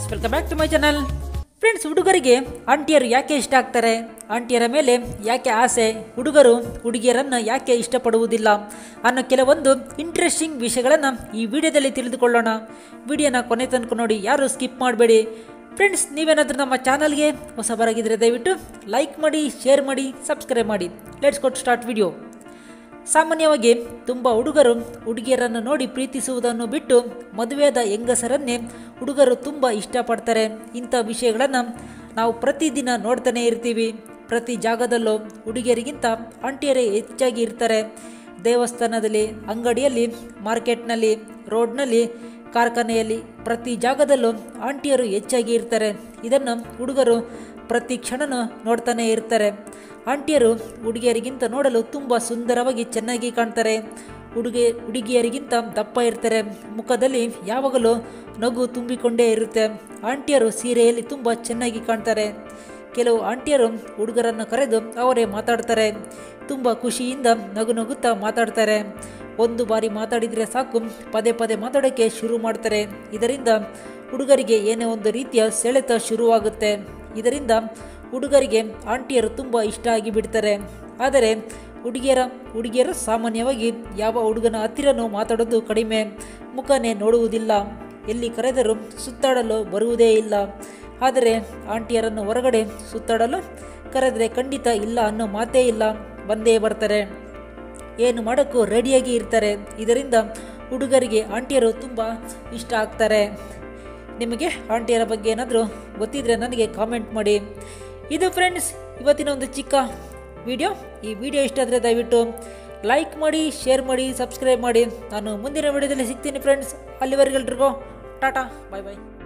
friends welcome back to my channel friends ಹುಡುಗರಿಗೆ ಆಂಟಿಯರು ಯಾಕೆ ಇಷ್ಟ ಆಗ್ತಾರೆ ಆಂಟಿಯರ ಮೇಲೆ ಯಾಕೆ ಆಸೆ ಹುಡುಗರು ಹುಡುಗಿಯರನ್ನು ಯಾಕೆ ಇಷ್ಟಪಡುವುದಿಲ್ಲ ಅನ್ನೋ ಕೆಲವೊಂದು ಇಂಟ್ರೆಸ್ಟಿಂಗ್ ವಿಷಯಗಳನ್ನು ಈ ವಿಡಿಯೋದಲ್ಲಿ ತಿಳಿದುಕೊಳ್ಳೋಣ ವಿಡಿಯೋನ ಕೊನೆ ತನಕ ನೋಡಿ ಯಾರು ಸ್ಕಿಪ್ ಮಾಡಬೇಡಿ ಫ್ರೆಂಡ್ಸ್ ನೀವೇನಾದರೂ ನಮ್ಮ ಚಾನಲ್ಗೆ ಹೊಸಬರಾಗಿದ್ದರೆ ದಯವಿಟ್ಟು ಲೈಕ್ ಮಾಡಿ ಶೇರ್ ಮಾಡಿ ಸಬ್ಸ್ಕ್ರೈಬ್ ಮಾಡಿ ಲೆಟ್ಸ್ ಕೊಟ್ಟು ಸ್ಟಾರ್ಟ್ ವಿಡಿಯೋ ಸಾಮಾನ್ಯವಾಗಿ ತುಂಬ ಹುಡುಗರು ಹುಡುಗಿಯರನ್ನು ನೋಡಿ ಪ್ರೀತಿಸುವುದನ್ನು ಬಿಟ್ಟು ಮದುವೆಯಾದ ಹೆಂಗಸರನ್ನೇ ಹುಡುಗರು ತುಂಬ ಇಷ್ಟಪಡ್ತಾರೆ ಇಂಥ ವಿಷಯಗಳನ್ನು ನಾವು ಪ್ರತಿದಿನ ನೋಡ್ತಾನೆ ಇರ್ತೀವಿ ಪ್ರತಿ ಜಾಗದಲ್ಲೂ ಹುಡುಗಿಯರಿಗಿಂತ ಆಂಟಿಯರೇ ಹೆಚ್ಚಾಗಿ ಇರ್ತಾರೆ ದೇವಸ್ಥಾನದಲ್ಲಿ ಅಂಗಡಿಯಲ್ಲಿ ಮಾರ್ಕೆಟ್ನಲ್ಲಿ ರೋಡ್ನಲ್ಲಿ ಕಾರ್ಖಾನೆಯಲ್ಲಿ ಪ್ರತಿ ಜಾಗದಲ್ಲೂ ಆಂಟಿಯರು ಹೆಚ್ಚಾಗಿ ಇರ್ತಾರೆ ಇದನ್ನು ಹುಡುಗರು ಪ್ರತಿ ಕ್ಷಣನೂ ನೋಡ್ತಾನೆ ಇರ್ತಾರೆ ಆಂಟಿಯರು ಹುಡುಗಿಯರಿಗಿಂತ ನೋಡಲು ತುಂಬ ಸುಂದರವಾಗಿ ಚೆನ್ನಾಗಿ ಕಾಣ್ತಾರೆ ಹುಡುಗಿ ಹುಡುಗಿಯರಿಗಿಂತ ದಪ್ಪ ಇರ್ತಾರೆ ಮುಖದಲ್ಲಿ ಯಾವಾಗಲೂ ನಗು ತುಂಬಿಕೊಂಡೇ ಇರುತ್ತೆ ಆಂಟಿಯರು ಸೀರೆಯಲ್ಲಿ ತುಂಬ ಚೆನ್ನಾಗಿ ಕಾಣ್ತಾರೆ ಕೆಲವು ಆಂಟಿಯರು ಹುಡುಗರನ್ನು ಕರೆದು ಅವರೇ ಮಾತಾಡ್ತಾರೆ ತುಂಬ ಖುಷಿಯಿಂದ ನಗು ನಗುತ್ತಾ ಮಾತಾಡ್ತಾರೆ ಒಂದು ಬಾರಿ ಮಾತಾಡಿದರೆ ಸಾಕು ಪದೇ ಪದೇ ಮಾತಾಡೋಕ್ಕೆ ಶುರು ಮಾಡ್ತಾರೆ ಇದರಿಂದ ಹುಡುಗರಿಗೆ ಏನೇ ಒಂದು ರೀತಿಯ ಸೆಳೆತ ಶುರುವಾಗುತ್ತೆ ಇದರಿಂದ ಹುಡುಗರಿಗೆ ಆಂಟಿಯರು ತುಂಬ ಇಷ್ಟ ಆಗಿ ಬಿಡ್ತಾರೆ ಆದರೆ ಹುಡುಗಿಯರ ಹುಡುಗಿಯರು ಸಾಮಾನ್ಯವಾಗಿ ಯಾವ ಹುಡುಗನ ಹತ್ತಿರನೂ ಮಾತಾಡೋದು ಕಡಿಮೆ ಮುಖನೇ ನೋಡುವುದಿಲ್ಲ ಎಲ್ಲಿ ಕರೆದರೂ ಸುತ್ತಾಡಲು ಬರುವುದೇ ಇಲ್ಲ ಆದರೆ ಆಂಟಿಯರನ್ನು ಹೊರಗಡೆ ಸುತ್ತಾಡಲು ಕರೆದರೆ ಖಂಡಿತ ಇಲ್ಲ ಅನ್ನೋ ಮಾತೇ ಇಲ್ಲ ಬಂದೇ ಬರ್ತಾರೆ ಏನು ಮಾಡೋಕ್ಕೂ ರೆಡಿಯಾಗಿ ಇರ್ತಾರೆ ಇದರಿಂದ ಹುಡುಗರಿಗೆ ಆಂಟಿಯರು ತುಂಬ ಇಷ್ಟ ಆಗ್ತಾರೆ ನಿಮಗೆ ಆಂಟಿಯರ ಬಗ್ಗೆ ಏನಾದರೂ ಗೊತ್ತಿದ್ರೆ ನನಗೆ ಕಾಮೆಂಟ್ ಮಾಡಿ ಇದು ಫ್ರೆಂಡ್ಸ್ ಇವತ್ತಿನ ಒಂದು ಚಿಕ್ಕ ವಿಡಿಯೋ ಈ ವಿಡಿಯೋ ಇಷ್ಟ ಆದರೆ ದಯವಿಟ್ಟು ಲೈಕ್ ಮಾಡಿ ಶೇರ್ ಮಾಡಿ ಸಬ್ಸ್ಕ್ರೈಬ್ ಮಾಡಿ ನಾನು ಮುಂದಿನ ವಿಡಿಯೋದಲ್ಲಿ ಸಿಗ್ತೀನಿ ಫ್ರೆಂಡ್ಸ್ ಅಲ್ಲಿವರೆಗೆಲ್ರಿಗೂ ಟಾಟಾ ಬಾಯ್ ಬಾಯ್